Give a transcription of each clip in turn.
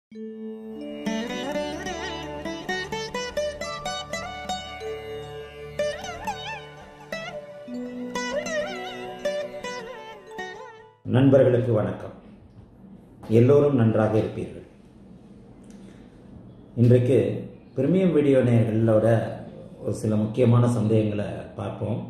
நண்பர்களுக்கு வணக்கம் எல்லோரும் நன்றாக இருப்பீர்கள் இன்றைக்கு பிரிமியம் வீடியோ நேயர்களோட ஒரு சில முக்கியமான சந்தேகங்களை பார்ப்போம்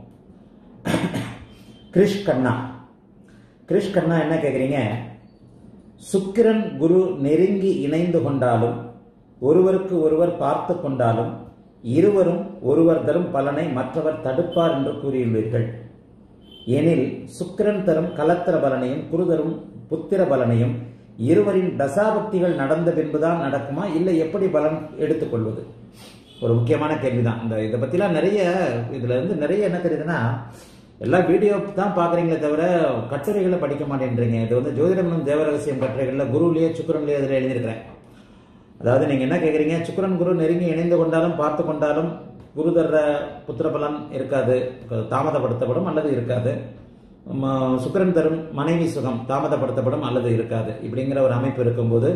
கிரிஷ் கண்ணா கிரிஷ் கண்ணா என்ன கேட்குறீங்க சுக்கிரன் குரு நெருங்கி இணைந்து கொண்டாலும் ஒருவருக்கு ஒருவர் பார்த்து கொண்டாலும் இருவரும் ஒருவர் தரும் பலனை மற்றவர் தடுப்பார் என்று கூறியுள்ளீர்கள் எனில் சுக்கிரன் தரும் கலத்திர பலனையும் குரு தரும் புத்திர பலனையும் இருவரின் தசாபக்திகள் நடந்த பின்புதான் நடக்குமா இல்லை எப்படி பலன் எடுத்துக்கொள்வது ஒரு முக்கியமான கேள்விதான் இந்த இதை பற்றிலாம் நிறைய இதுல இருந்து நிறைய என்ன தெரியுதுன்னா எல்லா வீடியோ தான் பார்க்குறீங்களே தவிர கட்டுரைகளை படிக்க மாட்டேன்றீங்க இது வந்து ஜோதிடம் தேவரகசியம் கட்டுரைகளில் குருலேயே சுக்கரன்லேயே இதில் எழுதியிருக்கிறேன் அதாவது நீங்கள் என்ன கேட்குறீங்க சுக்கரன் குரு நெருங்கி இணைந்து கொண்டாலும் பார்த்து கொண்டாலும் குரு தர்ற புத்திர பலன் இருக்காது தாமதப்படுத்தப்படும் அல்லது இருக்காது ம- சுக்கிரன் தரும் மனைவி சுகம் தாமதப்படுத்தப்படும் அல்லது இருக்காது இப்படிங்கிற ஒரு அமைப்பு இருக்கும்போது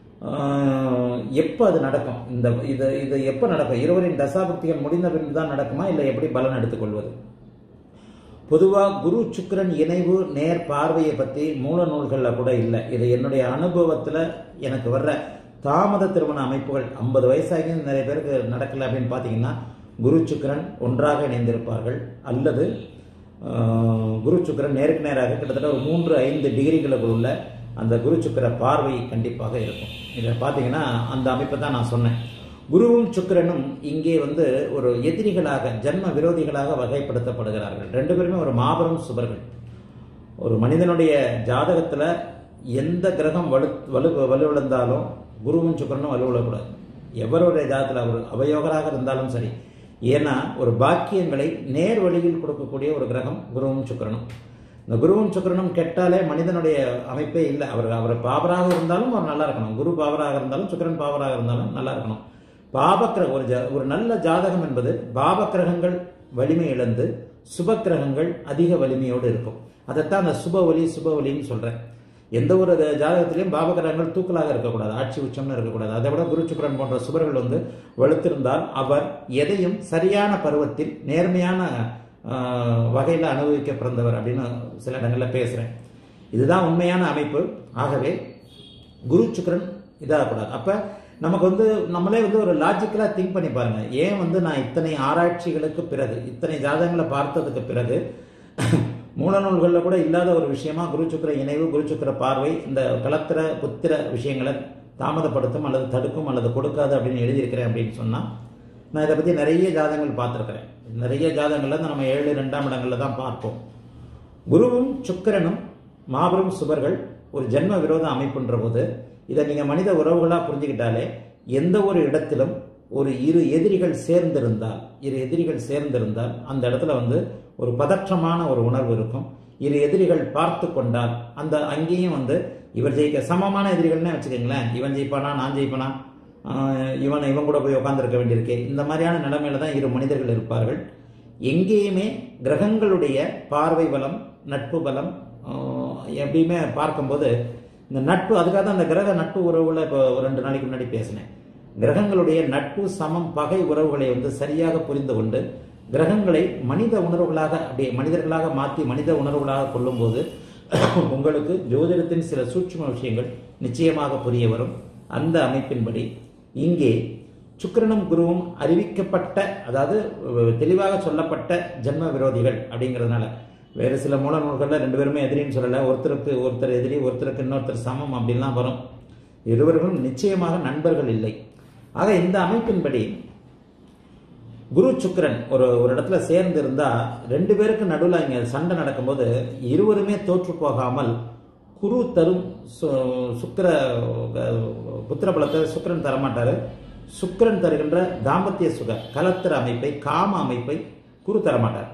எப்போ அது நடக்கும் இந்த இது இது எப்போ நடக்கும் இருவரின் தசாபக்திகள் முடிந்த பின்பு தான் நடக்குமா இல்லை எப்படி பலன் எடுத்துக்கொள்வது பொதுவாக குரு சுக்கிரன் இணைவு நேர் பார்வையை பற்றி மூல நூல்களில் கூட இல்லை இது என்னுடைய அனுபவத்தில் எனக்கு வர்ற தாமத திருமண அமைப்புகள் ஐம்பது வயசாகி நிறைய பேருக்கு நடக்கல அப்படின்னு பார்த்தீங்கன்னா குரு சுக்கிரன் ஒன்றாக இணைந்திருப்பார்கள் அல்லது ஆஹ், குரு சுக்கிரன் நேருக்கு நேராக கிட்டத்தட்ட ஒரு மூன்று ஐந்து டிகிரிகளுக்குள்ள அந்த குரு சுக்கிர பார்வை கண்டிப்பாக இருக்கும் இதை பார்த்தீங்கன்னா அந்த அமைப்பை தான் நான் சொன்னேன் குருவும் சுக்கிரனும் இங்கே வந்து ஒரு எதிரிகளாக ஜன்ம விரோதிகளாக வகைப்படுத்தப்படுகிறார்கள் ரெண்டு பேருமே ஒரு மாபெரும் சுபர்கள் ஒரு மனிதனுடைய ஜாதகத்துல எந்த கிரகம் வலு வலு வலுவிழந்தாலும் குருவும் சுக்கிரனும் வலுவிழக்கூடாது எவருடைய ஜாதகத்தில் அவர் அவயோகராக இருந்தாலும் சரி ஏன்னா ஒரு பாக்கியங்களை நேர் வழியில் கொடுக்கக்கூடிய ஒரு கிரகம் குருவும் சுக்கிரனும் இந்த குருவும் சுக்கிரனும் கெட்டாலே மனிதனுடைய அமைப்பே இல்லை அவர் அவர் பாவராக இருந்தாலும் அவர் நல்லா இருக்கணும் குரு பாவராக இருந்தாலும் சுக்கிரன் பாவராக இருந்தாலும் நல்லா இருக்கணும் பாபக்கிரக ஒரு ஜா ஒரு நல்ல ஜாதகம் என்பது பாபக்கிரகங்கள் வலிமை இழந்து சுபக்கிரகங்கள் அதிக வலிமையோடு இருக்கும் அதைத்தான் அந்த சுப ஒலி சுப ஒலின்னு சொல்றேன் எந்த ஒரு ஜாதகத்திலையும் பாபகிரகங்கள் தூக்கலாக இருக்கக்கூடாது ஆட்சி உச்சம்னு இருக்கக்கூடாது அதை விட குரு சுக்கிரன் போன்ற சுபர்கள் வந்து வலுத்திருந்தால் அவர் எதையும் சரியான பருவத்தில் நேர்மையான வகையில் அனுபவிக்க பிறந்தவர் அப்படின்னு சில இடங்களில் பேசுகிறேன் இதுதான் உண்மையான அமைப்பு ஆகவே குரு சுக்கிரன் இதாகக்கூடாது அப்போ நமக்கு வந்து நம்மளே வந்து ஒரு லாஜிக்கலாக திங்க் பண்ணி பாருங்க ஏன் வந்து நான் இத்தனை ஆராய்ச்சிகளுக்கு பிறகு இத்தனை ஜாதகங்களை பார்த்ததுக்கு பிறகு மூல நூல்களில் கூட இல்லாத ஒரு விஷயமா குரு சுக்கிர இணைவு குரு சுக்கிர பார்வை இந்த கலத்திர புத்திர விஷயங்களை தாமதப்படுத்தும் அல்லது தடுக்கும் அல்லது கொடுக்காது அப்படின்னு எழுதியிருக்கிறேன் அப்படின்னு சொன்னால் நான் இதை பற்றி நிறைய ஜாதகங்கள் பார்த்துருக்கிறேன் நிறைய ஜாதகங்களில் நம்ம ஏழு ரெண்டாம் இடங்களில் தான் பார்ப்போம் குருவும் சுக்கிரனும் மாபெரும் சுபர்கள் ஒரு ஜென்ம விரோத அமைப்புன்ற போது இதை நீங்க மனித உறவுகளாக புரிஞ்சுக்கிட்டாலே எந்த ஒரு இடத்திலும் ஒரு இரு எதிரிகள் சேர்ந்திருந்தால் இரு எதிரிகள் சேர்ந்திருந்தால் அந்த இடத்துல வந்து ஒரு பதற்றமான ஒரு உணர்வு இருக்கும் இரு எதிரிகள் பார்த்து கொண்டால் அந்த அங்கேயும் வந்து இவர் ஜெயிக்க சமமான எதிரிகள்னே வச்சுக்கோங்களேன் இவன் ஜெயிப்பானா நான் ஜெயிப்பானா ஆஹ் இவன் இவன் கூட போய் உட்காந்துருக்க வேண்டியிருக்கே இந்த மாதிரியான நிலைமையில தான் இரு மனிதர்கள் இருப்பார்கள் எங்கேயுமே கிரகங்களுடைய பார்வை பலம் நட்பு பலம் ஆஹ் எப்படியுமே பார்க்கும்போது இந்த நட்பு அதுக்காக தான் அந்த கிரக நட்பு உறவுகளை இப்போ ஒரு ரெண்டு நாளைக்கு முன்னாடி பேசினேன் கிரகங்களுடைய நட்பு சமம் பகை உறவுகளை வந்து சரியாக புரிந்து கொண்டு கிரகங்களை மனித உணர்வுகளாக அப்படியே மனிதர்களாக மாற்றி மனித உணர்வுகளாக கொள்ளும்போது உங்களுக்கு ஜோதிடத்தின் சில சூட்சும விஷயங்கள் நிச்சயமாக புரிய வரும் அந்த அமைப்பின்படி இங்கே சுக்கிரனும் குருவும் அறிவிக்கப்பட்ட அதாவது அஹ், தெளிவாக சொல்லப்பட்ட ஜென்ம விரோதிகள் அப்படிங்கிறதுனால வேறு சில மூல நூல்களில் ரெண்டு பேருமே எதிரின்னு சொல்லலை ஒருத்தருக்கு ஒருத்தர் எதிரி ஒருத்தருக்கு இன்னொருத்தர் சமம் அப்படின்லாம் வரும் இருவர்களும் நிச்சயமாக நண்பர்கள் இல்லை ஆக இந்த அமைப்பின்படி குரு சுக்கிரன் ஒரு ஒரு இடத்துல சேர்ந்து இருந்தா ரெண்டு பேருக்கு நடுவில் இங்க சண்டை நடக்கும்போது இருவருமே தோற்று போகாமல் குரு தரும் சு- சுக்கிர புத்திர பலத்தை சுக்கிரன் தரமாட்டாரு சுக்கிரன் தருகின்ற தாம்பத்திய சுக கலத்திர அமைப்பை காம அமைப்பை குரு தரமாட்டார்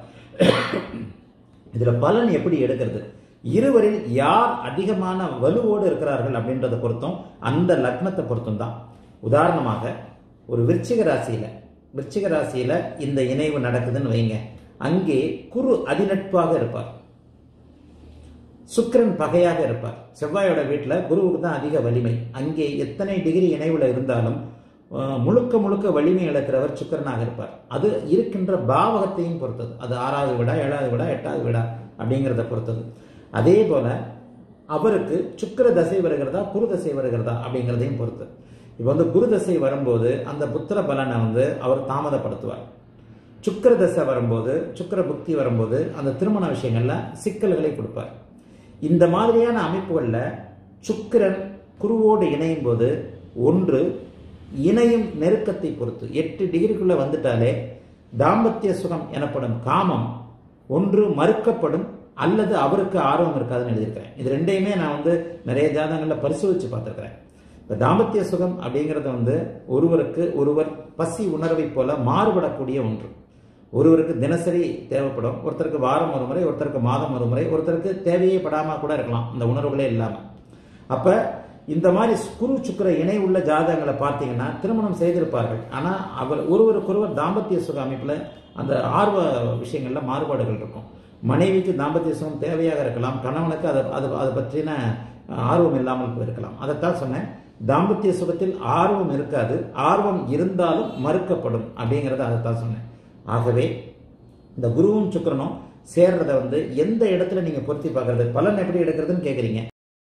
இதுல பலன் எப்படி எடுக்கிறது இருவரில் யார் அதிகமான வலுவோடு இருக்கிறார்கள் அப்படின்றத பொறுத்தும் அந்த லக்னத்தை பொறுத்தும் தான் உதாரணமாக ஒரு விருச்சிக ராசியில விருச்சிக ராசியில இந்த இணைவு நடக்குதுன்னு வைங்க அங்கே குரு அதிநட்பாக இருப்பார் சுக்கிரன் பகையாக இருப்பார் செவ்வாயோட வீட்டில் குருவுக்கு தான் அதிக வலிமை அங்கே எத்தனை டிகிரி இணைவுல இருந்தாலும் அஹ், முழுக்க முழுக்க வலிமை இழக்கிறவர் சுக்கிரனாக இருப்பார் அது இருக்கின்ற பாவகத்தையும் பொறுத்தது அது ஆறாவது விடா ஏழாவது விடா எட்டாவது விடா அப்படிங்கிறத பொறுத்தது அதே போல அவருக்கு சுக்கிர தசை வருகிறதா குரு தசை வருகிறதா அப்படிங்கிறதையும் பொறுத்து இப்போ வந்து குரு தசை வரும்போது அந்த புத்திர பலனை வந்து அவர் தாமதப்படுத்துவார் சுக்கிர தசை வரும்போது சுக்கிர புக்தி வரும்போது அந்த திருமண விஷயங்கள்ல சிக்கல்களை கொடுப்பார் இந்த மாதிரியான அமைப்புகளில் சுக்கிரன் குருவோடு இணையும் போது ஒன்று இணையும் நெருக்கத்தை பொறுத்து எட்டு டிகிரிக்குள்ள வந்துட்டாலே தாம்பத்திய சுகம் எனப்படும் காமம் ஒன்று மறுக்கப்படும் அல்லது அவருக்கு ஆர்வம் இருக்காதுன்னு எழுதியிருக்கிறேன் இது ரெண்டையுமே நான் வந்து நிறைய ஜாதகங்களில் பரிசோதிச்சு பார்த்துருக்கிறேன் இப்போ தாம்பத்திய சுகம் அப்படிங்கிறது வந்து ஒருவருக்கு ஒருவர் பசி உணர்வை போல மாறுபடக்கூடிய ஒன்று ஒருவருக்கு தினசரி தேவைப்படும் ஒருத்தருக்கு வாரம் ஒரு முறை ஒருத்தருக்கு மாதம் ஒரு முறை ஒருத்தருக்கு தேவையே படாம கூட இருக்கலாம் இந்த உணர்வுகளே இல்லாம அப்ப இந்த மாதிரி குரு சுக்கிர இணை உள்ள ஜாதகங்களை பார்த்தீங்கன்னா திருமணம் செய்திருப்பார்கள் ஆனா அவர் ஒருவருக்கொருவர் தாம்பத்திய சுக அமைப்புல அந்த ஆர்வ விஷயங்கள்ல மாறுபாடுகள் இருக்கும் மனைவிக்கு தாம்பத்திய சுகம் தேவையாக இருக்கலாம் கணவனுக்கு அதை அது அதை பற்றின ஆர்வம் இல்லாமல் போயிருக்கலாம் அதைத்தான் சொன்னேன் தாம்பத்திய சுகத்தில் ஆர்வம் இருக்காது ஆர்வம் இருந்தாலும் மறுக்கப்படும் அப்படிங்கறத அதைத்தான் சொன்னேன் ஆகவே இந்த குருவும் சுக்கிரனும் சேர்றத வந்து எந்த இடத்துல நீங்க பொருத்தி பார்க்கறது பலன் எப்படி எடுக்கிறதுன்னு கேக்குறீங்க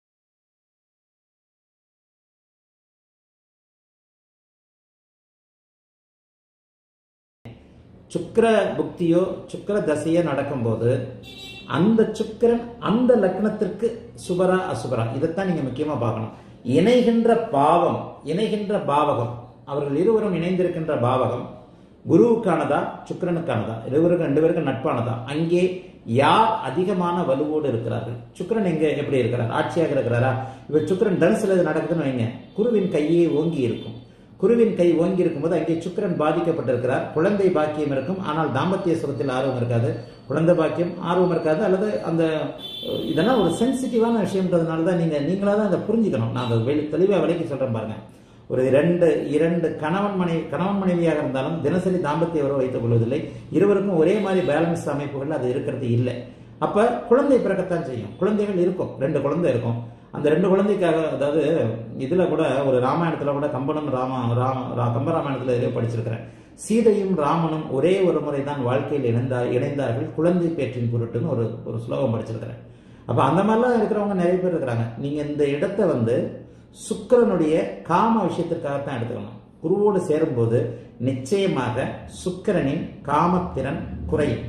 சுக்கிர புக்தியோ சுக்கிர தசையோ நடக்கும்போது அந்த சுக்கிரன் அந்த லக்னத்திற்கு சுபரா அசுபரா இதைத்தான் நீங்க முக்கியமா பார்க்கணும் இணைகின்ற பாவம் இணைகின்ற பாவகம் அவர்கள் இருவரும் இணைந்திருக்கின்ற பாவகம் குருவுக்கானதா சுக்கிரனுக்கானதா இருவருக்கும் ரெண்டு பேருக்கும் நட்பானதா அங்கே யார் அதிகமான வலுவோடு இருக்கிறார்கள் சுக்கிரன் எங்க எப்படி இருக்கிறார் ஆட்சியாக இருக்கிறாரா இப்ப சுக்கிரன் தனுசுல இது நடக்குதுன்னு வைங்க குருவின் கையே ஓங்கி இருக்கும் குருவின் கை ஓங்கி இருக்கும்போது அங்கே சுக்கிரன் பாதிக்கப்பட்டிருக்கிறார் குழந்தை பாக்கியம் இருக்கும் ஆனால் தாம்பத்திய சுகத்தில் ஆர்வம் இருக்காது குழந்தை பாக்கியம் ஆர்வம் இருக்காது அல்லது அந்த அஹ், இதெல்லாம் ஒரு சென்சிட்டிவான விஷயம்ன்றதுனால தான் நீங்க நீங்களா தான் அதை புரிஞ்சுக்கணும் நான் அதை வெளி தெளிவாக விலைக்கு சொல்றேன் பாருங்க ஒரு இரண்டு இரண்டு கணவன் மனைவி கணவன் மனைவியாக இருந்தாலும் தினசரி தாம்பத்திய உறவு வைத்துக் கொள்வதில்லை இருவருக்கும் ஒரே மாதிரி பேலன்ஸ் அமைப்புகள் அது இருக்கிறது இல்லை அப்ப குழந்தை பிறக்கத்தான் செய்யும் குழந்தைகள் இருக்கும் ரெண்டு குழந்தை இருக்கும் அந்த ரெண்டு குழந்தைக்காக அதாவது இதுல கூட ஒரு ராமாயணத்துல கூட கம்பனும் ராம ராம ரா- கம்பராமாயணத்துல இதே படிச்சிருக்கிறேன் சீதையும் ராமனும் ஒரே ஒரு முறை தான் வாழ்க்கையில் இணைந்தார் இணைந்தார்கள் குழந்தை பேற்றின் பொருட்டுன்னு ஒரு ஒரு ஸ்லோகம் படிச்சிருக்கிறேன் அப்ப அந்த மாதிரிலாம் இருக்கிறவங்க நிறைய பேர் இருக்கிறாங்க நீங்க இந்த இடத்தை வந்து சுக்கிரனுடைய காம விஷயத்திற்காகத்தான் எடுத்துக்கணும் குருவோடு சேரும்போது நிச்சயமாக சுக்கிரனின் காமத்திறன் குறையும்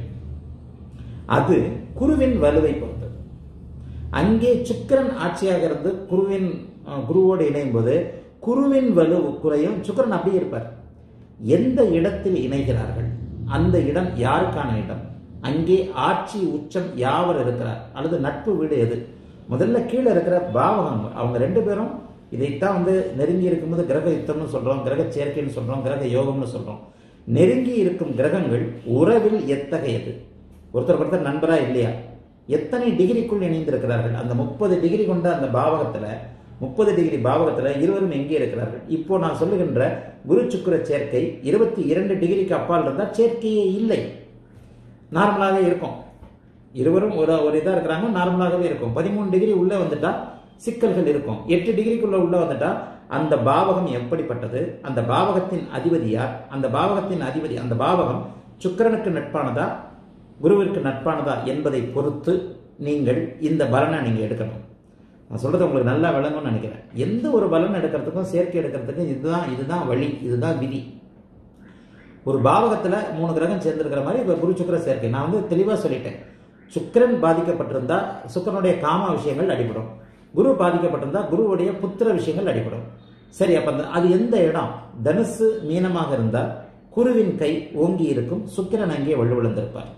அது குருவின் வலுவை பொறுத்தது அங்கே சுக்கிரன் ஆட்சியாகிறது குருவின் அஹ், குருவோடு இணையும் போது குருவின் வலு குறையும் சுக்கிரன் அப்படியே இருப்பார் எந்த இடத்தில் இணைகிறார்கள் அந்த இடம் யாருக்கான இடம் அங்கே ஆட்சி உச்சம் யாவர் இருக்கிறார் அல்லது நட்பு வீடு எது முதல்ல கீழே இருக்கிற பாவகம் அவங்க ரெண்டு பேரும் இதைத்தான் வந்து நெருங்கி இருக்கும்போது கிரக யுத்தம்னு சொல்றோம் கிரக சேர்க்கைன்னு சொல்றோம் கிரக யோகம்னு சொல்றோம் நெருங்கி இருக்கும் கிரகங்கள் உறவில் எத்தகையது ஒருத்தர் ஒருத்தர் நண்பரா இல்லையா எத்தனை டிகிரிக்குள் இணைந்திருக்கிறார்கள் அந்த முப்பது டிகிரி கொண்ட அந்த பாவகத்துல முப்பது டிகிரி பாவகத்துல இருவரும் எங்கே இருக்கிறார்கள் இப்போ நான் சொல்லுகின்ற குரு சுக்கிர சேர்க்கை இருபத்தி இரண்டு டிகிரிக்கு அப்பால் இருந்தால் சேர்க்கையே இல்லை நார்மலாகவே இருக்கும் இருவரும் ஒரு ஒரு இதாக இருக்கிறாங்க நார்மலாகவே இருக்கும் பதிமூணு டிகிரி உள்ளே வந்துட்டா சிக்கல்கள் இருக்கும் எட்டு டிகிரிக்குள்ள உள்ள வந்துட்டா அந்த பாவகம் எப்படிப்பட்டது அந்த பாவகத்தின் அதிபதி யார் அந்த பாவகத்தின் அதிபதி அந்த பாவகம் சுக்கிரனுக்கு நட்பானதா குருவிற்கு நட்பானதா என்பதை பொறுத்து நீங்கள் இந்த பலனை நீங்க எடுக்கணும் நான் சொல்றது உங்களுக்கு நல்லா விளங்கும்னு நினைக்கிறேன் எந்த ஒரு பலன் எடுக்கிறதுக்கும் சேர்க்கை எடுக்கிறதுக்கும் இதுதான் இதுதான் வழி இதுதான் விதி ஒரு பாவகத்துல மூணு கிரகம் சேர்ந்திருக்கிற மாதிரி இப்ப குரு சுக்கிர சேர்க்கை நான் வந்து தெளிவா சொல்லிட்டேன் சுக்கிரன் பாதிக்கப்பட்டிருந்தா சுக்கிரனுடைய காம விஷயங்கள் அடிபடும் குரு பாதிக்கப்பட்டிருந்தா குருவுடைய புத்திர விஷயங்கள் அடிபடும் சரி அப்ப அந்த- அது எந்த இடம் தனுசு மீனமாக இருந்தால் குருவின் கை ஓங்கி இருக்கும் சுக்கிரன் அங்கே வலுவிழந்திருப்பார்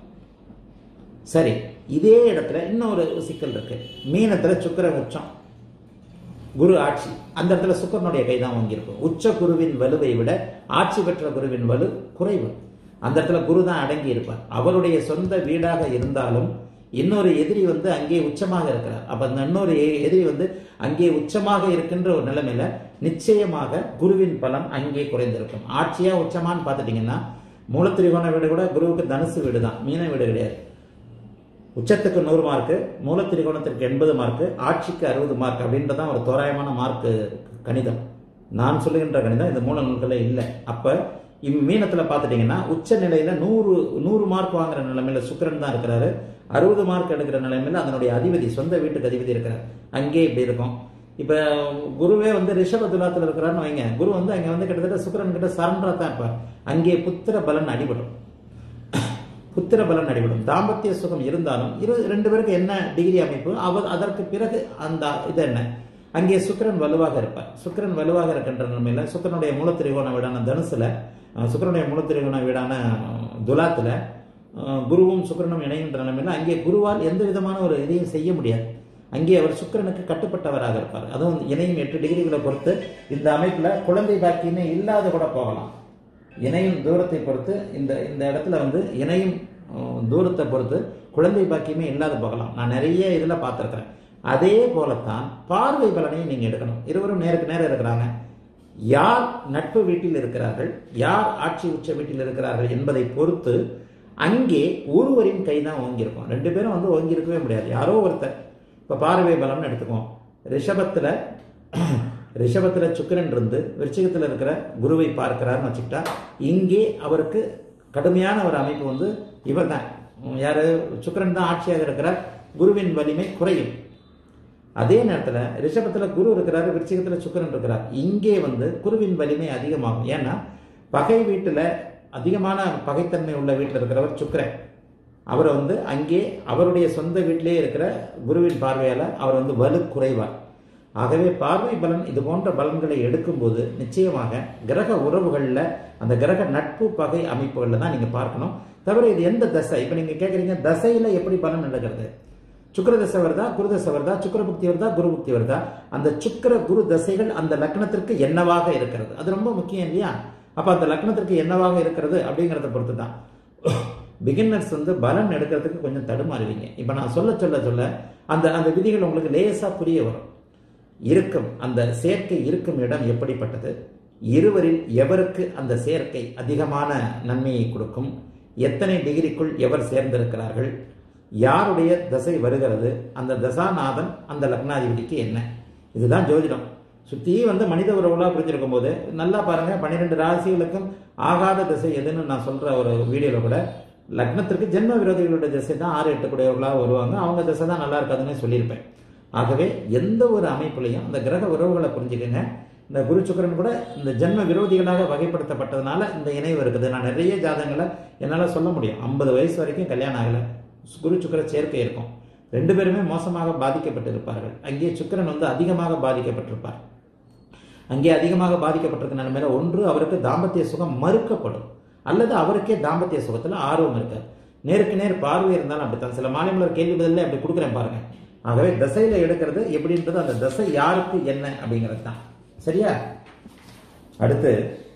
சரி இதே இடத்துல இன்னொரு சிக்கல் இருக்கு மீனத்துல சுக்கிரன் உச்சம் குரு ஆட்சி அந்த இடத்துல சுக்கரனுடைய கை தான் வாங்கியிருக்கும் உச்ச குருவின் வலுவை விட ஆட்சி பெற்ற குருவின் வலு குறைவு அந்த இடத்துல குரு தான் அடங்கி இருப்பார் அவருடைய சொந்த வீடாக இருந்தாலும் இன்னொரு எதிரி வந்து அங்கே உச்சமாக இருக்கிறார் அப்ப அந்த இன்னொரு எ- எதிரி வந்து அங்கே உச்சமாக இருக்கின்ற ஒரு நிலைமையில நிச்சயமாக குருவின் பலம் அங்கே குறைந்திருக்கும் ஆட்சியா உச்சமான்னு பார்த்துட்டீங்கன்னா மூலத்திரிகோண வீடு கூட குருவுக்கு தனுசு வீடு தான் மீன வீடு கிடையாது உச்சத்துக்கு நூறு மார்க்கு மூலத்திரிகோணத்திற்கு எண்பது மார்க்கு ஆட்சிக்கு அறுபது மார்க் அப்படின்றதான் ஒரு தோராயமான மார்க்கு கணிதம் நான் சொல்லுகின்ற கணிதம் இந்த மூல நூல்களில் இல்லை அப்ப இம்மீனத்தில் பார்த்துட்டீங்கன்னா உச்ச நிலையில நூறு நூறு மார்க் வாங்குற நிலைமையில சுக்கிரன் தான் இருக்கிறாரு அறுபது மார்க் எடுக்கிற நிலைமையில அதனுடைய அதிபதி சொந்த வீட்டுக்கு அதிபதி இருக்கிறார் அங்கே இப்படி இருக்கும் இப்ப குருவே வந்து ரிஷப துலாத்துல இருக்கிறாருன்னு வைங்க குரு வந்து அங்க வந்து கிட்டத்தட்ட சுக்கிரன் கிட்ட சரண்டரா தான் இருப்பார் அங்கே புத்திர பலன் அடிபடும் புத்திர பலன் அடிபடும் தாம்பத்திய சுகம் இருந்தாலும் இரு ரெண்டு பேருக்கு என்ன டிகிரி அமைப்பு அவர் அதற்கு பிறகு அந்த இது என்ன அங்கே சுக்கிரன் வலுவாக இருப்பார் சுக்கிரன் வலுவாக இருக்கின்ற நிலைமையில சுக்கிரனுடைய மூலத்திரிகோண வீடான தனுசுல அஹ், சுக்கிரனுடைய மூலத்திரிகோண வீடான அஹ், துலாத்துல அஹ், குருவும் சுக்கிரனும் இணைகின்ற நிலைமையில அங்கே குருவால் எந்த விதமான ஒரு இதையும் செய்ய முடியாது அங்கே அவர் சுக்கிரனுக்கு கட்டுப்பட்டவராக இருப்பார் அதுவும் இணையும் எட்டு டிகிரிகளை பொறுத்து இந்த அமைப்புல குழந்தை பாக்கியமே இல்லாத கூட போகலாம் இணையும் தூரத்தை பொறுத்து இந்த இந்த இடத்துல வந்து இணையும் அஹ், தூரத்தை பொறுத்து குழந்தை பாக்கியமே இல்லாத போகலாம் நான் நிறைய இதுல பார்த்துருக்கிறேன் அதே போலத்தான் பார்வை பலனையும் நீங்க எடுக்கணும் இருவரும் நேருக்கு நேரம் இருக்கிறாங்க யார் நட்பு வீட்டில் இருக்கிறார்கள் யார் ஆட்சி உச்ச வீட்டில் இருக்கிறார்கள் என்பதை பொறுத்து அங்கே ஒருவரின் கை தான் ஓங்கியிருக்கும் ரெண்டு பேரும் வந்து ஓங்கி இருக்கவே முடியாது யாரோ ஒருத்தர் இப்ப பார்வை பலம்னு எடுத்துக்குவோம் ரிஷபத்துல ரிஷபத்துல சுக்கிரன் இருந்து விருச்சிகத்துல இருக்கிற குருவை பார்க்கிறார்னு வச்சுக்கிட்டா இங்கே அவருக்கு கடுமையான ஒரு அமைப்பு வந்து இவர் தான் யாரு சுக்கிரன் தான் ஆட்சியாக இருக்கிறார் குருவின் வலிமை குறையும் அதே நேரத்துல ரிஷபத்துல குரு இருக்கிறாரு விருச்சிகத்துல சுக்கிரன் இருக்கிறார் இங்கே வந்து குருவின் வலிமை அதிகமாகும் ஏன்னா பகை வீட்டுல அதிகமான பகைத்தன்மை உள்ள வீட்டில் இருக்கிறவர் சுக்கிரன் அவர் வந்து அங்கே அவருடைய சொந்த வீட்டிலே இருக்கிற குருவின் பார்வையால அவர் வந்து வலு குறைவார் ஆகவே பார்வை பலன் இது போன்ற பலன்களை எடுக்கும்போது நிச்சயமாக கிரக உறவுகள்ல அந்த கிரக நட்பு பகை அமைப்புகள்ல தான் நீங்க பார்க்கணும் தவிர இது எந்த தசை இப்ப நீங்க கேக்குறீங்க தசையில எப்படி பலன் நடக்கிறது சுக்கிர தசை வருதா குரு தசை வருதா சுக்கிர புக்தி வருதா குரு புக்தி வருதா அந்த சுக்கிர குரு தசைகள் அந்த லக்னத்திற்கு என்னவாக இருக்கிறது அது ரொம்ப முக்கியம் இல்லையா அப்ப அந்த லக்னத்திற்கு என்னவாக இருக்கிறது அப்படிங்கறத பொறுத்து தான் பிகினர்ஸ் வந்து பலன் எடுக்கிறதுக்கு கொஞ்சம் தடுமாறுவீங்க இப்ப நான் சொல்ல சொல்ல சொல்ல அந்த அந்த விதிகள் உங்களுக்கு லேசா புரிய வரும் இருக்கும் அந்த சேர்க்கை இருக்கும் இடம் எப்படிப்பட்டது இருவரில் எவருக்கு அந்த சேர்க்கை அதிகமான நன்மையை கொடுக்கும் எத்தனை டிகிரிக்குள் எவர் சேர்ந்திருக்கிறார்கள் யாருடைய தசை வருகிறது அந்த தசாநாதன் அந்த லக்னாதிபதிக்கு என்ன இதுதான் ஜோதிடம் சுத்தி வந்து மனித உறவுகளா புரிஞ்சிருக்கும் போது நல்லா பாருங்க பன்னிரெண்டு ராசிகளுக்கும் ஆகாத திசை எதுன்னு நான் சொல்ற ஒரு வீடியோல கூட லக்னத்திற்கு ஜென்ம விரோதிகளுடைய திசை தான் ஆறு எட்டு கூடியவர்களாக வருவாங்க அவங்க திசை தான் நல்லா இருக்காதுன்னு சொல்லியிருப்பேன் ஆகவே எந்த ஒரு அமைப்புலையும் அந்த கிரக உறவுகளை புரிஞ்சுக்கங்க இந்த குரு சுக்கிரன் கூட இந்த ஜென்ம விரோதிகளாக வகைப்படுத்தப்பட்டதுனால இந்த இணைவு இருக்குது நான் நிறைய ஜாதகங்களை என்னால் சொல்ல முடியும் ஐம்பது வயசு வரைக்கும் கல்யாணம் ஆகலை குரு சுக்கிர சேர்க்கை இருக்கும் ரெண்டு பேருமே மோசமாக பாதிக்கப்பட்டிருப்பார்கள் அங்கே சுக்கிரன் வந்து அதிகமாக பாதிக்கப்பட்டிருப்பார் அங்கே அதிகமாக பாதிக்கப்பட்டிருக்க நிலைமையில ஒன்று அவருக்கு தாம்பத்திய சுகம் மறுக்கப்படும் அல்லது அவருக்கே தாம்பத்திய சுகத்துல ஆர்வம் இருக்காது நேருக்கு நேர் பார்வை இருந்தாலும் அப்படித்தான் சில மாநிலங்களர் கேள்வி பதில அப்படி கொடுக்குறேன் பாருங்க ஆகவே தசையில எடுக்கிறது எப்படின்றது அந்த தசை யாருக்கு என்ன அப்படிங்கிறது தான் சரியா அடுத்து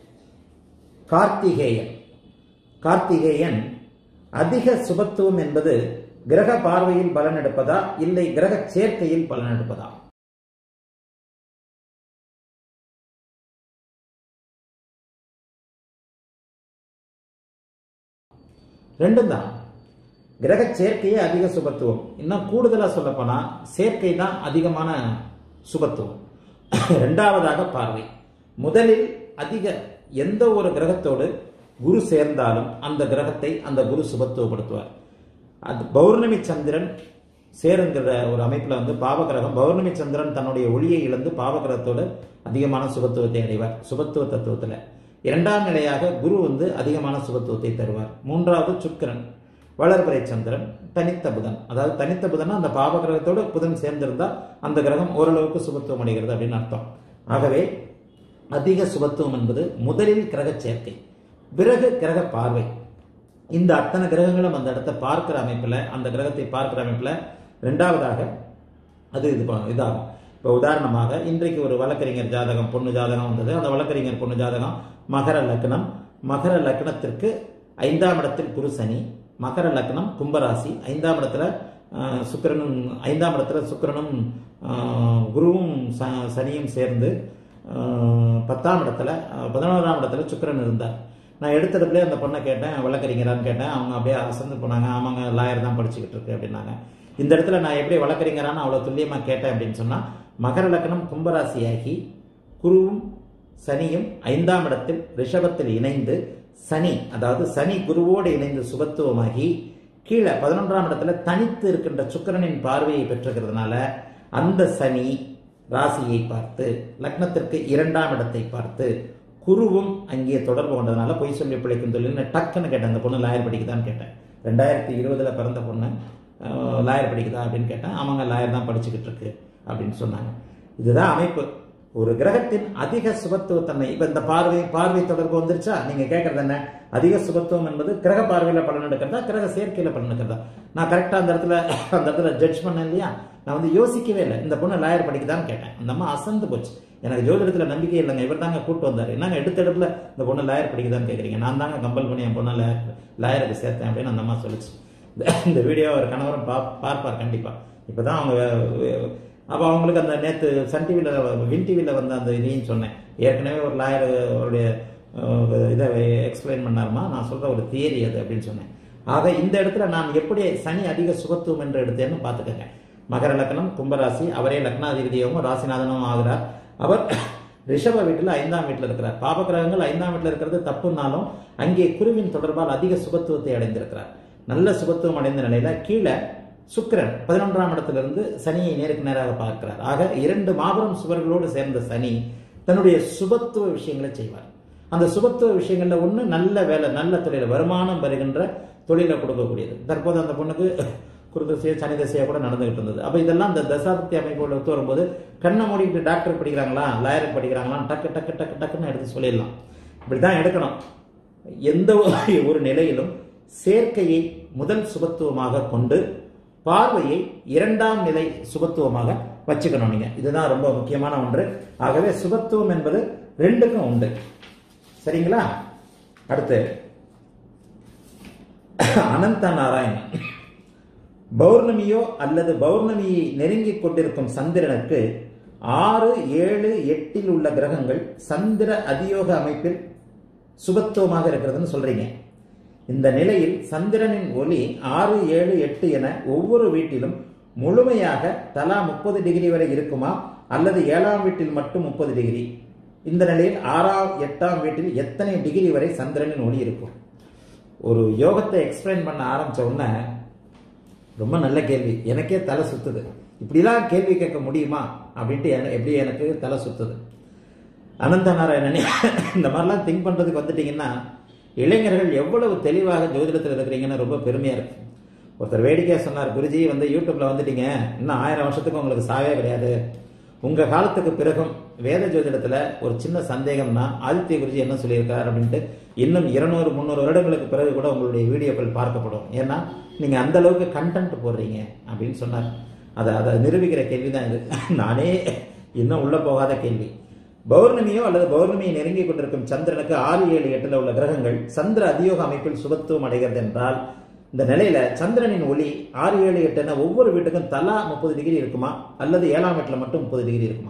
கார்த்திகேயன் கார்த்திகேயன் அதிக சுபத்துவம் என்பது கிரக பார்வையில் பலன் எடுப்பதா இல்லை கிரக சேர்க்கையில் பலன் எடுப்பதா ரெண்டும் தான் கிரக சேர்க்கையே அதிக சுபத்துவம் இன்னும் கூடுதலா சொல்லப்போனா சேர்க்கை தான் அதிகமான சுபத்துவம் இரண்டாவதாக பார்வை முதலில் அதிக எந்த ஒரு கிரகத்தோடு குரு சேர்ந்தாலும் அந்த கிரகத்தை அந்த குரு சுபத்துவப்படுத்துவார் அது பௌர்ணமி சந்திரன் சேருங்கிற ஒரு அமைப்புல வந்து பாவகிரகம் பௌர்ணமி சந்திரன் தன்னுடைய ஒளியை இழந்து பாவகிரகத்தோடு அதிகமான சுபத்துவத்தை அடைவார் சுபத்துவ தத்துவத்துல இரண்டாம் நிலையாக குரு வந்து அதிகமான சுபத்துவத்தை தருவார் மூன்றாவது சுக்கிரன் வளர்பிறை சந்திரன் தனித்த புதன் அதாவது தனித்த புதன் அந்த பாவகிரகத்தோடு புதன் சேர்ந்திருந்தா அந்த கிரகம் ஓரளவுக்கு சுபத்துவம் அடைகிறது அப்படின்னு அர்த்தம் ஆகவே அதிக சுபத்துவம் என்பது முதலில் கிரக சேர்க்கை பிறகு கிரக பார்வை இந்த அத்தனை கிரகங்களும் அந்த இடத்தை பார்க்கிற அமைப்புல அந்த கிரகத்தை பார்க்கிற அமைப்புல ரெண்டாவதாக அது இது ப- இதாகும் இப்போ உதாரணமாக இன்றைக்கு ஒரு வழக்கறிஞர் ஜாதகம் பொண்ணு ஜாதகம் வந்தது அந்த வழக்கறிஞர் பொண்ணு ஜாதகம் மகர லக்னம் மகர லக்னத்திற்கு ஐந்தாம் இடத்தில் குரு சனி மகர லக்னம் கும்பராசி ஐந்தாம் இடத்துல ஆஹ், சுக்கிரனும் ஐந்தாம் இடத்துல சுக்கிரனும் ஆஹ், குருவும் ச- சனியும் சேர்ந்து ஆஹ், பத்தாம் இடத்துல ஆஹ், பதினோராம் இடத்துல சுக்கிரன் இருந்தார் நான் எடுத்ததுலேயே அந்த பொண்ணை கேட்டேன் வழக்கறிஞரான்னு கேட்டேன் அவங்க அப்படியே அசந்து போனாங்க ஆமாங்க லாயர் தான் படிச்சுக்கிட்டு இருக்கு அப்படின்னாங்க இந்த இடத்துல நான் எப்படி வழக்கறிஞரான்னு அவ்வளோ துல்லியமாக கேட்டேன் அப்படின்னு சொன்னால் மகர லக்னம் கும்பராசியாகி குருவும் சனியும் ஐந்தாம் இடத்தில் ரிஷபத்தில் இணைந்து சனி அதாவது சனி குருவோடு இணைந்து சுபத்துவமாகி கீழே பதினொன்றாம் இடத்துல தனித்து இருக்கின்ற சுக்கிரனின் பார்வையை பெற்றிருக்கிறதுனால அந்த சனி ராசியை பார்த்து லக்னத்திற்கு இரண்டாம் இடத்தை பார்த்து குருவும் அங்கே தொடர்பு கொண்டதுனால பொய் சொல்லி பிழைக்கும் தொழில்னு டக்குன்னு கேட்டேன் அந்த பொண்ணு லாயர் படிக்குதான்னு கேட்டேன் ரெண்டாயிரத்தி இருபதுல பிறந்த பொண்ணு அஹ், லாயர் படிக்குதா அப்படின்னு கேட்டேன் அவங்க லாயர் தான் படிச்சுக்கிட்டு இருக்கு அப்படின்னு சொன்னாங்க இதுதான் அமைப்பு ஒரு கிரகத்தின் அதிக சுபத்துவத்தன்மை இப்ப இந்த பார்வை பார்வை தொடர்பு வந்துருச்சா நீங்க கேட்கறது என்ன அதிக சுபத்துவம் என்பது கிரக பார்வையில பலன் எடுக்கிறதா கிரக சேர்க்கையில பலன் எடுக்கிறதா நான் கரெக்டா அந்த இடத்துல அந்த இடத்துல ஜட்ஜ் பண்ணேன் இல்லையா நான் வந்து யோசிக்கவே இல்லை இந்த பொண்ணு லாயர் படிக்குதான்னு கேட்டேன் அந்த அம்மா அசந்து போச்சு எனக்கு ஜோதிடத்துல நம்பிக்கை இல்லைங்க இவர் தாங்க கூட்டு வந்தாரு என்னங்க எடுத்த இடத்துல இந்த பொண்ணு லாயர் படிக்குதான்னு கேக்குறீங்க நான் தாங்க கம்பல் பண்ணி என் பொண்ணை லாயர் லாயருக்கு சேர்த்தேன் அப்படின்னு அந்த அம்மா சொல்லுச்சு இந்த- இந்த வீடியோ அவர் கணவரும் பா பார்ப்பார் கண்டிப்பா இப்பதான் அவங்க அஹ், அப்போ அவங்களுக்கு அந்த நேற்று சன் டிவியில் வின் டிவியில் வந்த அந்த இதையும் சொன்னேன் ஏற்கனவே ஒரு லாயர் அவருடைய அஹ், இதை எக்ஸ்பிளைன் பண்ணாருமா நான் சொல்ற ஒரு தியரி அது அப்படின்னு சொன்னேன் ஆக இந்த இடத்துல நான் எப்படி சனி அதிக சுகத்துவம் என்று எடுத்தேன்னு பார்த்துக்கங்க மகர லக்னம் கும்பராசி அவரே லக்னாதிபதியாகவும் ராசிநாதனும் ஆகிறார் அவர் ரிஷப வீட்டில் ஐந்தாம் வீட்டில் இருக்கிறார் பாபகிரகங்கள் ஐந்தாம் வீட்டில் இருக்கிறது தப்புனாலும் அங்கே குருவின் தொடர்பால் அதிக சுபத்துவத்தை அடைந்திருக்கிறார் நல்ல சுபத்துவம் அடைந்த நிலையில கீழே சுக்கிரன் பதினொன்றாம் இடத்திலிருந்து சனியை நேருக்கு நேராக பார்க்கிறார் ஆக இரண்டு மாபெரும் சுவர்களோடு சேர்ந்த சனி தன்னுடைய சுபத்துவ விஷயங்களை செய்வார் அந்த சுபத்துவ விஷயங்கள்ல ஒண்ணு நல்ல வேலை நல்ல தொழில் வருமானம் வருகின்ற தொழிலை கொடுக்கக்கூடியது தற்போது அந்த பொண்ணுக்கு குருதசையோ சனி தசையோ கூட நடந்துகிட்டு இருந்தது அப்ப இதெல்லாம் இந்த தசாபக்தி அமைப்போட ஒத்து வரும்போது கண்ணை மூடிக்கிட்டு டாக்டர் படிக்கிறாங்களா லாயர் படிக்கிறாங்களா டக்கு டக்கு டக்கு டக்குன்னு எடுத்து சொல்லிடலாம் இப்படிதான் எடுக்கணும் எந்த ஒரு- ஒரு நிலையிலும் சேர்க்கையை முதல் சுபத்துவமாக கொண்டு பார்வையை இரண்டாம் நிலை சுபத்துவமாக வச்சுக்கணும் நீங்க இதுதான் ரொம்ப முக்கியமான ஒன்று ஆகவே சுபத்துவம் என்பது ரெண்டுக்கும் உண்டு சரிங்களா அடுத்து அனந்த நாராயணன் பௌர்ணமியோ அல்லது பௌர்ணமியை நெருங்கிக் கொண்டிருக்கும் சந்திரனுக்கு ஆறு ஏழு எட்டில் உள்ள கிரகங்கள் சந்திர அதியோக அமைப்பில் சுபத்துவமாக இருக்கிறதுன்னு சொல்றீங்க இந்த நிலையில் சந்திரனின் ஒளி ஆறு ஏழு எட்டு என ஒவ்வொரு வீட்டிலும் முழுமையாக தலா முப்பது டிகிரி வரை இருக்குமா அல்லது ஏழாம் வீட்டில் மட்டும் முப்பது டிகிரி இந்த நிலையில் ஆறாம் எட்டாம் வீட்டில் எத்தனை டிகிரி வரை சந்திரனின் ஒளி இருக்கும் ஒரு யோகத்தை எக்ஸ்பிளைன் பண்ண ஆரம்பிச்ச உடனே ரொம்ப நல்ல கேள்வி எனக்கே தலை சுத்துது இப்படிலாம் கேள்வி கேட்க முடியுமா அப்படின்ட்டு என- எப்படி எனக்கு தலை சுத்துது அனந்த நாராயணனே இந்த மாதிரிலாம் திங்க் பண்றதுக்கு வந்துட்டீங்கன்னா இளைஞர்கள் எவ்வளவு தெளிவாக ஜோதிடத்தில் இருக்கிறீங்கன்னு ரொம்ப பெருமையா இருக்கு ஒருத்தர் வேடிக்கையா சொன்னார் குருஜி வந்து யூடியூப்ல வந்துட்டீங்க இன்னும் ஆயிரம் வருஷத்துக்கு உங்களுக்கு சாவே கிடையாது உங்க காலத்துக்கு பிறகும் வேத ஜோதிடத்துல ஒரு சின்ன சந்தேகம்னா ஆதித்ய குருஜி என்ன சொல்லியிருக்கார் அப்படின்ட்டு இன்னும் இருநூறு முந்நூறு வருடங்களுக்கு பிறகு கூட உங்களுடைய வீடியோக்கள் பார்க்கப்படும் ஏன்னா நீங்க அந்த அளவுக்கு கண்டென்ட் போடுறீங்க அப்படின்னு சொன்னார் அதை அதை நிரூபிக்கிற கேள்வி தான் இது நானே இன்னும் உள்ள போகாத கேள்வி பௌர்ணமியோ அல்லது பௌர்ணமியை நெருங்கி கொண்டிருக்கும் சந்திரனுக்கு ஆறு ஏழு எட்டுல உள்ள கிரகங்கள் சந்திர அதியோக அமைப்பில் சுபத்துவம் அடைகிறது என்றால் இந்த நிலையில சந்திரனின் ஒளி ஆறு ஏழு எட்டுன ஒவ்வொரு வீட்டுக்கும் தலா முப்பது டிகிரி இருக்குமா அல்லது ஏழாம் வீட்டுல மட்டும் முப்பது டிகிரி இருக்குமா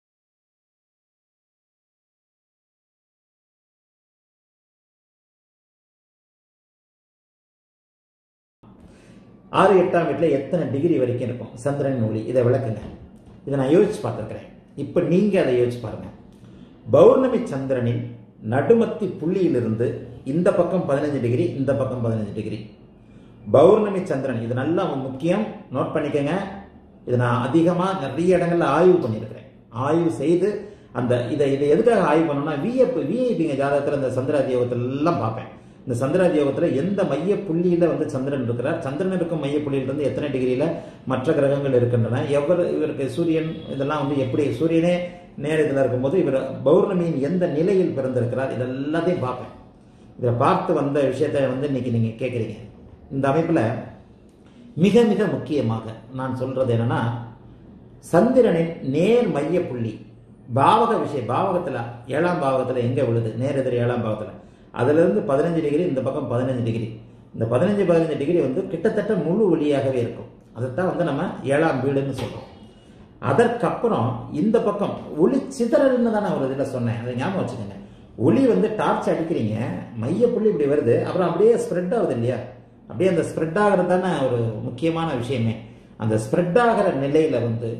ஆறு எட்டாம் வீட்டில் எத்தனை டிகிரி வரைக்கும் இருக்கும் சந்திரனின் ஒளி இதை விளக்குங்க இதை நான் யோசிச்சு பார்த்துருக்கிறேன் இப்போ நீங்க அதை யோசிச்சு பாருங்க பௌர்ணமி சந்திரனின் நடுமத்தி புள்ளியிலிருந்து இந்த பக்கம் பதினஞ்சு டிகிரி இந்த பக்கம் பதினஞ்சு டிகிரி பௌர்ணமி சந்திரன் இது நல்லா முக்கியம் நோட் பண்ணிக்கங்க இது நான் அதிகமாக நிறைய இடங்கள்ல ஆய்வு பண்ணியிருக்கிறேன் ஆய்வு செய்து அந்த இதை இதை எதுக்காக ஆய்வு பண்ணணும்னா விஎப் விஐபிங்க ஜாதகத்தில் இந்த சந்திராதியோகத்துல எல்லாம் பார்ப்பேன் இந்த சந்திராதியோகத்தில் எந்த மைய புள்ளியில வந்து சந்திரன் இருக்கிறார் சந்திரன் இருக்கும் மைய புள்ளியிலிருந்து எத்தனை டிகிரியில மற்ற கிரகங்கள் இருக்கின்றன எவர் இவருக்கு சூரியன் இதெல்லாம் வந்து எப்படி சூரியனே நேர் இதில் இருக்கும்போது இவர் பௌர்ணமியின் எந்த நிலையில் பிறந்திருக்கிறார் இதெல்லாத்தையும் பார்ப்பேன் இதை பார்த்து வந்த விஷயத்தை வந்து இன்னைக்கு நீங்க கேட்குறீங்க இந்த அமைப்புல மிக மிக முக்கியமாக நான் சொல்றது என்னன்னா சந்திரனின் நேர் மைய புள்ளி பாவக விஷயம் பாவகத்துல ஏழாம் பாவகத்துல எங்க விழுது நேர் எதிர் ஏழாம் பாவத்துல அதுல இருந்து பதினஞ்சு டிகிரி இந்த பக்கம் பதினஞ்சு டிகிரி இந்த பதினஞ்சு பதினஞ்சு டிகிரி வந்து கிட்டத்தட்ட முழு ஒளியாகவே இருக்கும் அதைத்தான் வந்து நம்ம ஏழாம் வீடுன்னு சொல்றோம் அதற்கப்புறம் இந்த பக்கம் ஒளி சிதறல்னு தான் நான் ஒரு இதில் சொன்னேன் அதை ஞாபகம் வச்சுக்கோங்க ஒளி வந்து டார்ச் அடிக்கிறீங்க மைய புள்ளி இப்படி வருது அப்புறம் அப்படியே ஸ்ப்ரெட் ஆகுது இல்லையா அப்படியே அந்த ஸ்ப்ரெட் ஆகிறது தானே ஒரு முக்கியமான விஷயமே அந்த ஸ்ப்ரெட் ஆகிற நிலையில வந்து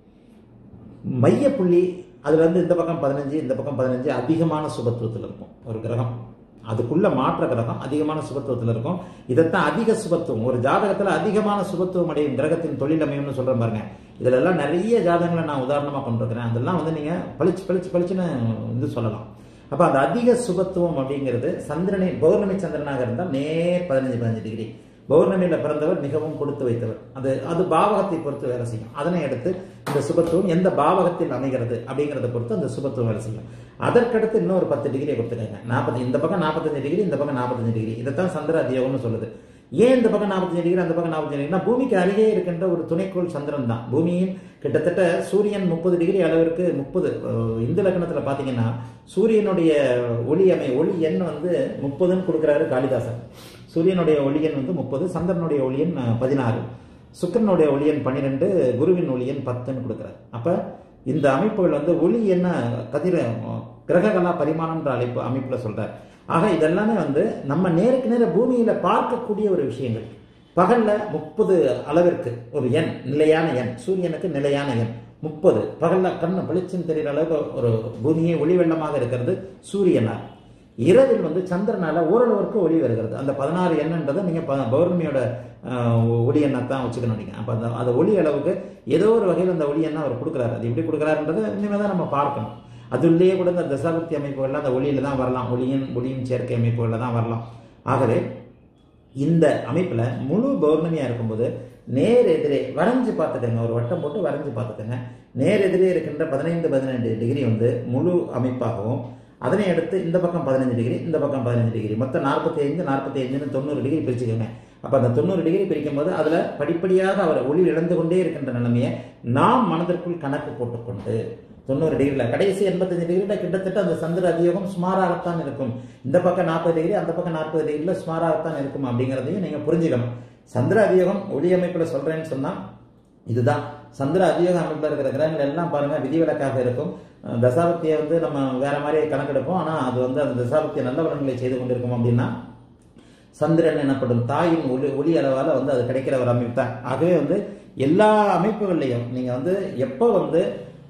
மையப்புள்ளி அதுல இருந்து இந்த பக்கம் பதினஞ்சு இந்த பக்கம் பதினஞ்சு அதிகமான சுபத்துவத்தில் இருக்கும் ஒரு கிரகம் அதுக்குள்ள மாற்ற கிரகம் அதிகமான சுபத்துவத்தில் இருக்கும் இதைத்தான் அதிக சுபத்துவம் ஒரு ஜாதகத்துல அதிகமான சுபத்துவம் அடையும் கிரகத்தின் தொழில் அமையும்னு சொல்றேன் பாருங்க இதுல எல்லாம் நிறைய ஜாதகங்களை நான் உதாரணமா கொண்டிருக்கிறேன் அதெல்லாம் வந்து நீங்க பளிச்சு பளிச்சு பளிச்சுன்னு இது சொல்லலாம் அப்ப அந்த அதிக சுபத்துவம் அப்படிங்கிறது சந்திரனை பௌர்ணமி சந்திரனாக இருந்தால் நேர் பதினஞ்சு பதினஞ்சு டிகிரி பௌர்ணமியில பிறந்தவர் மிகவும் கொடுத்து வைத்தவர் அது அது பாவகத்தை பொறுத்து வேலை செய்யும் அதனை அடுத்து இந்த சுபத்துவம் எந்த பாவகத்தில் அமைகிறது அப்படிங்கிறத பொறுத்து அந்த சுபத்துவம் வேலை செய்யும் அதற்கடுத்து இன்னொரு பத்து டிகிரியை கொடுத்துருக்காங்க நாற்பத்தி இந்த பக்கம் நாற்பத்தஞ்சு டிகிரி இந்த பக்கம் நாற்பத்தஞ்சு டிகிரி இதைத்தான் சந்திர அதியோகம்னு சொல்லுது ஏன் இந்த பக்கம் நாற்பத்தஞ்சு டிகிரி அந்த பக்கம் நாற்பத்தஞ்சு டிகிரி பூமிக்கு அருகே இருக்கின்ற ஒரு துணைக்கோள் சந்திரன் தான் பூமியின் கிட்டத்தட்ட சூரியன் முப்பது டிகிரி அளவிற்கு முப்பது இந்து லக்னத்தில் பார்த்தீங்கன்னா சூரியனுடைய ஒளி அமை ஒளி எண் வந்து முப்பதுன்னு கொடுக்குறாரு காளிதாசன் சூரியனுடைய ஒளி எண் வந்து முப்பது சந்திரனுடைய ஒளி எண் பதினாறு சுக்கரனுடைய ஒளி எண் பன்னிரெண்டு குருவின் ஒளி எண் பத்துன்னு கொடுக்குறாரு அப்போ இந்த அமைப்புகள் வந்து ஒளி என்ன கதிர கிரககலா பரிமாணம்ன்ற அமைப்பு அமைப்பில் சொல்றார் ஆக இதெல்லாமே வந்து நம்ம நேருக்கு நேர பூமியில பார்க்கக்கூடிய ஒரு விஷயங்கள் பகல்ல முப்பது அளவிற்கு ஒரு எண் நிலையான எண் சூரியனுக்கு நிலையான எண் முப்பது பகல்ல கண்ணு பளிச்சுன்னு தெரிகிற அளவுக்கு ஒரு பூமியை ஒளி வெள்ளமாக இருக்கிறது சூரியனார் இரவில் வந்து சந்திரனால ஓரளவிற்கு ஒளி வருகிறது அந்த பதினாறு எண்ணன்றதை நீங்க பௌர்ணமியோட ஒளி எண்ணை தான் வச்சுக்கணும் நீங்க அப்ப அந்த அந்த ஒளி அளவுக்கு ஏதோ ஒரு வகையில் அந்த ஒளி எண்ணை அவர் கொடுக்குறாரு அது எப்படி கொடுக்குறாருன்றதை இனிமேல் தான் நம்ம பார்க்கணும் அதுலேயே கூட இந்த தசாபக்தி அமைப்புகள்லாம் அந்த ஒளியில தான் வரலாம் ஒளியின் ஒளியின் சேர்க்கை அமைப்புகளில் தான் வரலாம் ஆகவே இந்த அமைப்பில் முழு பௌர்ணமியாக இருக்கும்போது நேர் எதிரே வரைஞ்சு பார்த்துக்கங்க ஒரு வட்டம் போட்டு வரைஞ்சு பார்த்துக்கங்க நேர் எதிரே இருக்கின்ற பதினைந்து பதினெண்டு டிகிரி வந்து முழு அமைப்பாகவும் அதனை அடுத்து இந்த பக்கம் பதினஞ்சு டிகிரி இந்த பக்கம் பதினஞ்சு டிகிரி மொத்தம் நாற்பத்தி ஐந்து நாற்பத்தி ஐந்துன்னு தொண்ணூறு டிகிரி பிரிச்சுக்கோங்க அப்போ அந்த தொண்ணூறு டிகிரி பிரிக்கும் போது அதில் படிப்படியாக அவர் ஒளி இழந்து கொண்டே இருக்கின்ற நிலைமையை நாம் மனதிற்குள் கணக்கு போட்டுக்கொண்டு தொண்ணூறு டிகிரியில் கடைசி எண்பத்தஞ்சு டிகிரியில் கிட்டத்தட்ட அந்த சந்திர அதியோகம் சுமாராகத்தான் இருக்கும் இந்த பக்கம் நாற்பது டிகிரி அந்த பக்கம் நாற்பது டிகிரியில் சுமாராகத்தான் இருக்கும் அப்படிங்கிறதையும் நீங்கள் புரிஞ்சுக்கணும் சந்திர அதியோகம் ஒளி அமைப்பில் சொல்கிறேன்னு சொன்னால் இதுதான் சந்திர அதியோக அமைப்பில் இருக்கிற கிரகங்கள் எல்லாம் பாருங்க விதிவிலக்காக இருக்கும் தசாபக்தியை வந்து நம்ம வேற மாதிரி கணக்கெடுப்போம் ஆனால் அது வந்து அந்த தசாபக்தியை நல்ல பலன்களை செய்து கொண்டிருக்கும் அப்படின்னா சந்திரன் எனப்படும் தாயின் ஒளி ஒளி அளவால் வந்து அது கிடைக்கிற ஒரு அமைப்பு தான் ஆகவே வந்து எல்லா அமைப்புகள்லையும் நீங்கள் வந்து எப்போ வந்து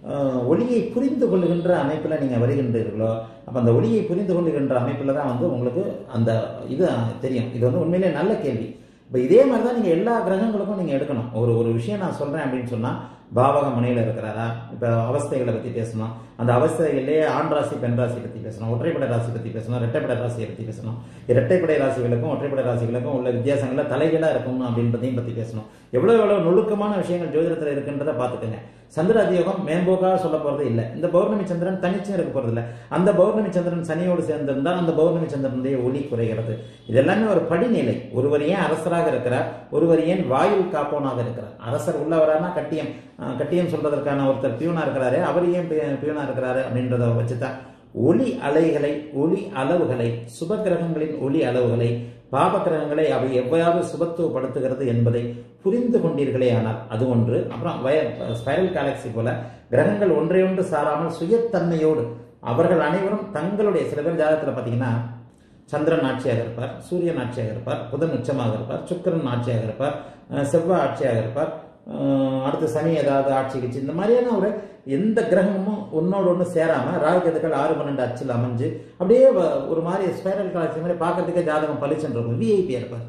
ஒளியை புரிந்து கொள்ளுகின்ற அமைப்பில் நீங்கள் வருகின்றீர்களோ அப்போ அந்த ஒளியை புரிந்து கொள்ளுகின்ற அமைப்பில் தான் வந்து உங்களுக்கு அந்த இது தெரியும் இது வந்து உண்மையிலே நல்ல கேள்வி இப்போ இதே மாதிரி தான் நீங்கள் எல்லா கிரகங்களுக்கும் நீங்கள் எடுக்கணும் ஒரு ஒரு விஷயம் நான் சொல்கிறேன் அப்படின்னு சொன்னால் பாவக முனையில் இருக்கிறாரா இப்போ அவஸ்தைகளை பற்றி பேசணும் அந்த அவஸ்தைகளிலேயே ஆண் ராசி பெண் ராசி பற்றி பேசணும் ஒற்றைப்படை ராசி பற்றி பேசணும் இரட்டைப்படை ராசியை பற்றி பேசணும் இரட்டைப்படை ராசிகளுக்கும் ஒற்றைப்படை ராசிகளுக்கும் உள்ள வித்தியாசங்களை தலைகளாக இருக்கும் அப்படின்றதையும் பற்றி பேசணும் எவ்வளோ எவ்வளோ நுணுக்கமான விஷயங்கள் ஜோதிடத்தில் இருக்குன்றதை பார்த்துக்கோங்க சந்திர அதியோகம் மேம்போக்காக சொல்ல போறது இல்லை இந்த பௌர்ணமி சந்திரன் தனிச்சும் இருக்க போறது இல்லை அந்த பௌர்ணமி சந்திரன் சனியோடு சேர்ந்திருந்தால் அந்த பௌர்ணமி சந்திரனுடைய ஒளி குறைகிறது இதெல்லாமே ஒரு படிநிலை ஒருவர் ஏன் அரசராக இருக்கிறார் ஒருவர் ஏன் வாயில் காப்போனாக இருக்கிறார் அரசர் உள்ளவரானா கட்டியம் கட்டியம் சொல்றதற்கான ஒருத்தர் பியூனா இருக்கிறாரு அவர் ஏன் பியூனா இருக்கிறாரு அப்படின்றத வச்சுதான் ஒளி அலைகளை ஒளி அளவுகளை சுப கிரகங்களின் ஒளி அளவுகளை பாப கிரகங்களை அவை எவ்வாறு சுபத்துவப்படுத்துகிறது என்பதை புரிந்து கொண்டீர்களே ஆனால் அது ஒன்று அப்புறம் வய ஸ்பைரல் கேலக்சி போல கிரகங்கள் ஒன்றை ஒன்று சாராமல் சுயத்தன்மையோடு அவர்கள் அனைவரும் தங்களுடைய சில பேர் ஜாதகத்தில் பார்த்தீங்கன்னா சந்திரன் ஆட்சியாக இருப்பார் சூரியன் ஆட்சியாக இருப்பார் புதன் உச்சமாக இருப்பார் சுக்கரன் ஆட்சியாக இருப்பார் செவ்வாய் ஆட்சியாக இருப்பார் அடுத்து சனி ஏதாவது ஆட்சி கிச்சு இந்த மாதிரியான ஒரு எந்த கிரகமும் ஒன்னோட ஒன்று சேராம ராகுகதுக்கள் ஆறு பன்னெண்டு அச்சில் அமைஞ்சு அப்படியே ஒரு மாதிரி ஸ்பைரல் காலட்சி மாதிரி பார்க்கறதுக்கே ஜாதகம் பளிச்சுன்னு இருக்கும் விஐபியா இருப்பார்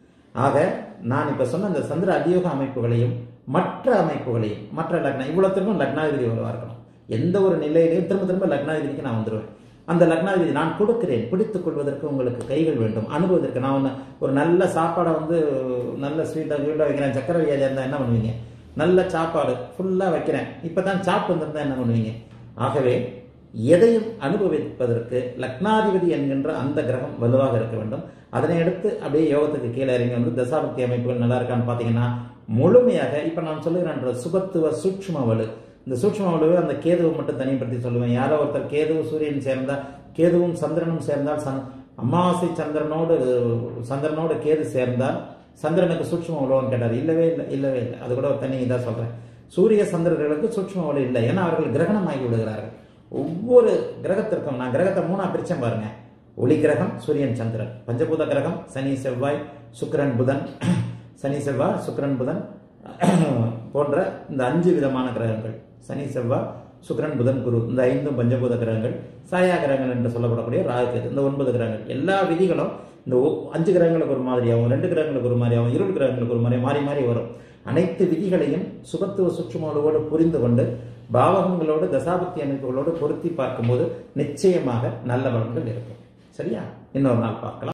ஆக நான் இப்ப சொன்ன இந்த சந்திர அதியோக அமைப்புகளையும் மற்ற அமைப்புகளையும் மற்ற லக்னா இவ்வளோத்துக்கும் லக்னாதிபதி வருவா இருக்கணும் எந்த ஒரு நிலையிலையும் திரும்ப திரும்ப லக்னாதிபதிக்கு நான் வந்துடுவேன் அந்த லக்னாதிபதி நான் கொடுக்கிறேன் பிடித்துக் கொள்வதற்கு உங்களுக்கு கைகள் வேண்டும் அனுபவதற்கு நான் ஒன்று ஒரு நல்ல சாப்பாடை வந்து நல்ல ஸ்வீட்டாக வீட்டாக வைக்கிறேன் சக்கரை வியாதியாக இருந்தால் என்ன பண்ணுவீங்க நல்ல சாப்பாடு ஃபுல்லாக வைக்கிறேன் இப்போ தான் சாப்பிட்டு வந்திருந்தா என்ன பண்ணுவீங்க ஆகவே எதையும் அனுபவிப்பதற்கு லக்னாதிபதி என்கின்ற அந்த கிரகம் வலுவாக இருக்க வேண்டும் அதனை அடுத்து அப்படியே யோகத்துக்கு கீழே இறங்கி வந்து தசாபக்தி அமைப்புகள் நல்லா இருக்கான்னு பார்த்தீங்கன்னா முழுமையாக இப்போ நான் சொல்லுகிறேன் சுபத்துவ சூட்சும வலு இந்த சூட்சும வலுவை அந்த கேதுவை மட்டும் தனிப்படுத்தி சொல்லுவேன் யாரோ ஒருத்தர் கேது சூரியன் சேர்ந்தால் கேதுவும் சந்திரனும் சேர்ந்தால் சந் அமாவாசை சந்திரனோடு சந்திரனோடு கேது சேர்ந்தால் சந்திரனுக்கு சூட்சும வலுவன்னு கேட்டார் இல்லவே இல்லை இல்லவே இல்லை அது கூட ஒரு தனி இதாக சொல்கிறேன் சூரிய சந்திரர்களுக்கு சூட்சும வலு இல்லை ஏன்னா அவர்கள் கிரகணமாகி விடுகிறார்கள் ஒவ்வொரு கிரகத்திற்கும் நான் கிரகத்தை மூணா பிரிச்சேன் பாருங்க ஒளி கிரகம் சூரியன் சந்திரன் பஞ்சபூத கிரகம் சனி செவ்வாய் சுக்கிரன் புதன் சனி செவ்வாய் சுக்கிரன் புதன் போன்ற இந்த அஞ்சு விதமான கிரகங்கள் சனி செவ்வாய் சுக்கிரன் புதன் குரு இந்த ஐந்தும் பஞ்சபூத கிரகங்கள் சாயா கிரகங்கள் என்று சொல்லப்படக்கூடிய ராகுகேது இந்த ஒன்பது கிரகங்கள் எல்லா விதிகளும் இந்த ஒ- அஞ்சு கிரகங்களுக்கு ஒரு மாதிரியாகவும் ரெண்டு கிரகங்களுக்கு ஒரு மாதிரியாகவும் இருள் கிரகங்களுக்கு ஒரு மாதிரி மாறி மாறி வரும் அனைத்து விதிகளையும் சுபத்துவ சுற்றுமோடு புரிந்து கொண்டு பாவகங்களோடு தசாபக்தி அமைப்புகளோடு பொருத்தி பார்க்கும்போது நிச்சயமாக நல்ல பலன்கள் இருக்கும் சரியா இன்னொரு நாள் பார்க்கலாம்